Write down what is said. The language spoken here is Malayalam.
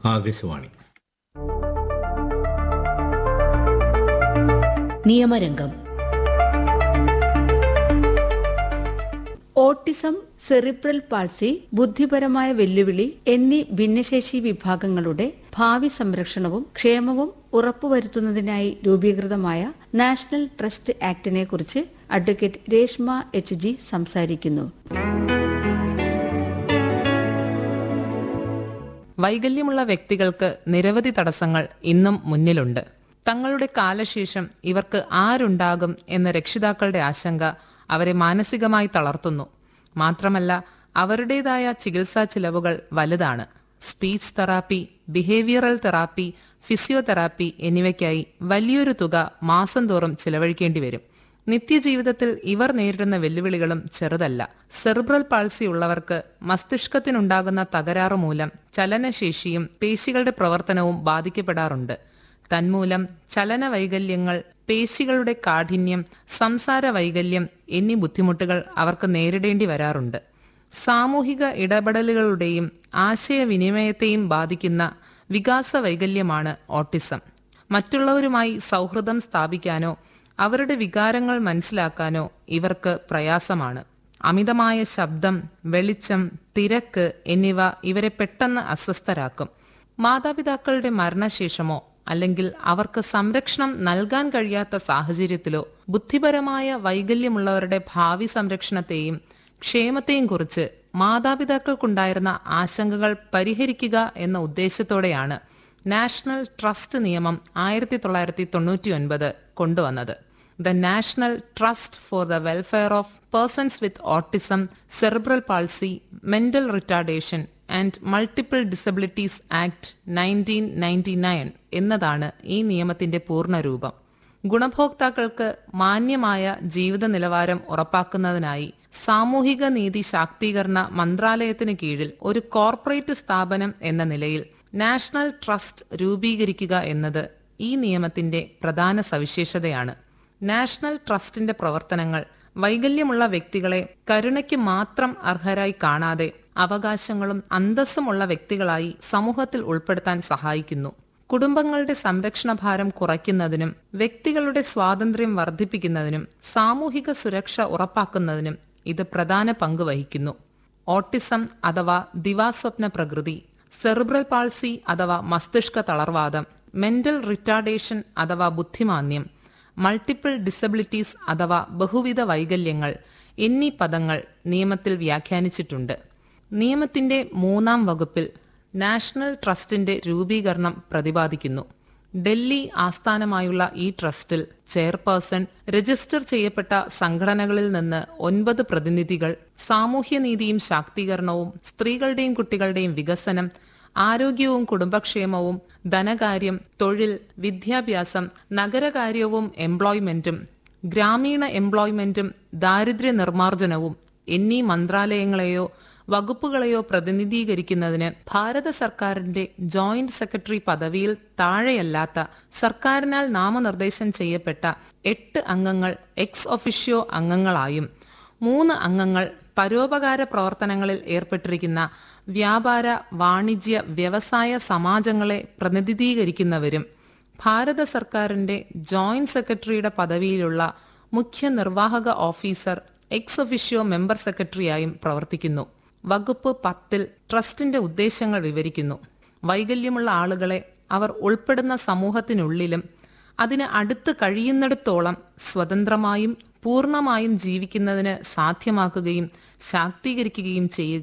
ആകാശവാണി നിയമരംഗം ഓട്ടിസം സെറിബ്രൽ പാൾസി ബുദ്ധിപരമായ വെല്ലുവിളി എന്നീ ഭിന്നശേഷി വിഭാഗങ്ങളുടെ ഭാവി സംരക്ഷണവും ക്ഷേമവും ഉറപ്പുവരുത്തുന്നതിനായി രൂപീകൃതമായ നാഷണൽ ട്രസ്റ്റ് ആക്ടിനെ കുറിച്ച് അഡ്വക്കേറ്റ് രേഷ്മ എച്ച് ജി സംസാരിക്കുന്നു വൈകല്യമുള്ള വ്യക്തികൾക്ക് നിരവധി തടസ്സങ്ങൾ ഇന്നും മുന്നിലുണ്ട് തങ്ങളുടെ കാലശേഷം ഇവർക്ക് ആരുണ്ടാകും എന്ന രക്ഷിതാക്കളുടെ ആശങ്ക അവരെ മാനസികമായി തളർത്തുന്നു മാത്രമല്ല അവരുടേതായ ചികിത്സാ ചിലവുകൾ വലുതാണ് speech therapy behavioural therapy physiotherapy എന്നിവയ്ക്കായി വലിയൊരു തുക മാസം തോറും ചിലവഴിക്കേണ്ടി വരും നിത്യജീവിതത്തിൽ ഇവർ നേരിടുന്ന വെല്ലുവിളികളും ചെറുതല്ല സെറിബ്രൽ പാൾസി ഉള്ളവർക്ക് മസ്തിഷ്കത്തിനുണ്ടാകുന്ന തകരാറ് മൂലം ചലനശേഷിയും പേശികളുടെ പ്രവർത്തനവും ബാധിക്കപ്പെടാറുണ്ട് തന്മൂലം ചലന വൈകല്യങ്ങൾ പേശികളുടെ കാഠിന്യം സംസാര വൈകല്യം എന്നീ ബുദ്ധിമുട്ടുകൾ അവർക്ക് നേരിടേണ്ടി വരാറുണ്ട് സാമൂഹിക ഇടപെടലുകളുടെയും ആശയവിനിമയത്തെയും ബാധിക്കുന്ന വികാസ വൈകല്യമാണ് ഓട്ടിസം മറ്റുള്ളവരുമായി സൗഹൃദം സ്ഥാപിക്കാനോ അവരുടെ വികാരങ്ങൾ മനസ്സിലാക്കാനോ ഇവർക്ക് പ്രയാസമാണ് അമിതമായ ശബ്ദം വെളിച്ചം തിരക്ക് എന്നിവ ഇവരെ പെട്ടെന്ന് അസ്വസ്ഥരാക്കും മാതാപിതാക്കളുടെ മരണശേഷമോ അല്ലെങ്കിൽ അവർക്ക് സംരക്ഷണം നൽകാൻ കഴിയാത്ത സാഹചര്യത്തിലോ ബുദ്ധിപരമായ വൈകല്യമുള്ളവരുടെ ഭാവി സംരക്ഷണത്തെയും ക്ഷേമത്തെയും കുറിച്ച് മാതാപിതാക്കൾക്കുണ്ടായിരുന്ന ആശങ്കകൾ പരിഹരിക്കുക എന്ന ഉദ്ദേശത്തോടെയാണ് നാഷണൽ ട്രസ്റ്റ് നിയമം ആയിരത്തി തൊള്ളായിരത്തി തൊണ്ണൂറ്റി ഒൻപത് കൊണ്ടുവന്നത് the national trust for the welfare of persons with autism cerebral palsy mental retardation and multiple disabilities act nineteen ninety nine എന്നതാണ് ഈ നിയമത്തിന്റെ പൂർണ്ണരൂപം ഗുണഭോക്താക്കൾക്ക് മാന്യമായ ജീവിത നിലവാരം ഉറപ്പാക്കുന്നതിനായി സാമൂഹിക നീതി ശാക്തീകരണ മന്ത്രാലയത്തിന് കീഴിൽ ഒരു കോർപ്പറേറ്റ് സ്ഥാപനം എന്ന നിലയിൽ നാഷണൽ ട്രസ്റ്റ് രൂപീകരിക്കുക എന്നത് ഈ നിയമത്തിന്റെ പ്രധാന സവിശേഷതയാണ് നാഷണൽ ട്രസ്റ്റിന്റെ പ്രവർത്തനങ്ങൾ വൈകല്യമുള്ള വ്യക്തികളെ കരുണയ്ക്ക് മാത്രം അർഹരായി കാണാതെ അവകാശങ്ങളും അന്തസ്സുമുള്ള വ്യക്തികളായി സമൂഹത്തിൽ ഉൾപ്പെടുത്താൻ സഹായിക്കുന്നു കുടുംബങ്ങളുടെ സംരക്ഷണ ഭാരം കുറയ്ക്കുന്നതിനും വ്യക്തികളുടെ സ്വാതന്ത്ര്യം വർദ്ധിപ്പിക്കുന്നതിനും സാമൂഹിക സുരക്ഷ ഉറപ്പാക്കുന്നതിനും ഇത് പ്രധാന പങ്ക് വഹിക്കുന്നു ഓട്ടിസം അഥവാ ദിവാസ്വപ്ന പ്രകൃതി സെറിബ്രൽ പാൾസി അഥവാ മസ്തിഷ്ക തളർവാദം മെന്റൽ റിട്ടാർഡേഷൻ അഥവാ ബുദ്ധിമാന്യം മൾട്ടിപ്പിൾ ഡിസബിലിറ്റീസ് അഥവാ ബഹുവിധ വൈകല്യങ്ങൾ എന്നീ പദങ്ങൾ നിയമത്തിൽ വ്യാഖ്യാനിച്ചിട്ടുണ്ട് നിയമത്തിന്റെ മൂന്നാം വകുപ്പിൽ നാഷണൽ ട്രസ്റ്റിന്റെ രൂപീകരണം പ്രതിപാദിക്കുന്നു ഡൽഹി ആസ്ഥാനമായുള്ള ഈ ട്രസ്റ്റിൽ ചെയർപേഴ്സൺ രജിസ്റ്റർ ചെയ്യപ്പെട്ട സംഘടനകളിൽ നിന്ന് ഒൻപത് പ്രതിനിധികൾ സാമൂഹ്യനീതിയും ശാക്തീകരണവും സ്ത്രീകളുടെയും കുട്ടികളുടെയും വികസനം ആരോഗ്യവും കുടുംബക്ഷേമവും ധനകാര്യം തൊഴിൽ വിദ്യാഭ്യാസം നഗരകാര്യവും എംപ്ലോയ്മെന്റും ഗ്രാമീണ എംപ്ലോയ്മെന്റും ദാരിദ്ര്യ നിർമ്മാർജ്ജനവും എന്നീ മന്ത്രാലയങ്ങളെയോ വകുപ്പുകളെയോ പ്രതിനിധീകരിക്കുന്നതിന് ഭാരത സർക്കാരിന്റെ ജോയിന്റ് സെക്രട്ടറി പദവിയിൽ താഴെയല്ലാത്ത സർക്കാരിനാൽ നാമനിർദ്ദേശം ചെയ്യപ്പെട്ട എട്ട് അംഗങ്ങൾ എക്സ് ഒഫിഷ്യോ അംഗങ്ങളായും മൂന്ന് അംഗങ്ങൾ പരോപകാര പ്രവർത്തനങ്ങളിൽ ഏർപ്പെട്ടിരിക്കുന്ന വ്യാപാര വാണിജ്യ വ്യവസായ സമാജങ്ങളെ പ്രതിനിധീകരിക്കുന്നവരും ഭാരത സർക്കാരിന്റെ ജോയിന്റ് സെക്രട്ടറിയുടെ പദവിയിലുള്ള മുഖ്യ നിർവാഹക ഓഫീസർ എക്സ് ഒഫിഷ്യോ മെമ്പർ സെക്രട്ടറിയായും പ്രവർത്തിക്കുന്നു വകുപ്പ് പത്തിൽ ട്രസ്റ്റിന്റെ ഉദ്ദേശങ്ങൾ വിവരിക്കുന്നു വൈകല്യമുള്ള ആളുകളെ അവർ ഉൾപ്പെടുന്ന സമൂഹത്തിനുള്ളിലും അതിന് അടുത്ത് കഴിയുന്നിടത്തോളം സ്വതന്ത്രമായും പൂർണ്ണമായും ജീവിക്കുന്നതിന് സാധ്യമാക്കുകയും ശാക്തീകരിക്കുകയും ചെയ്യുക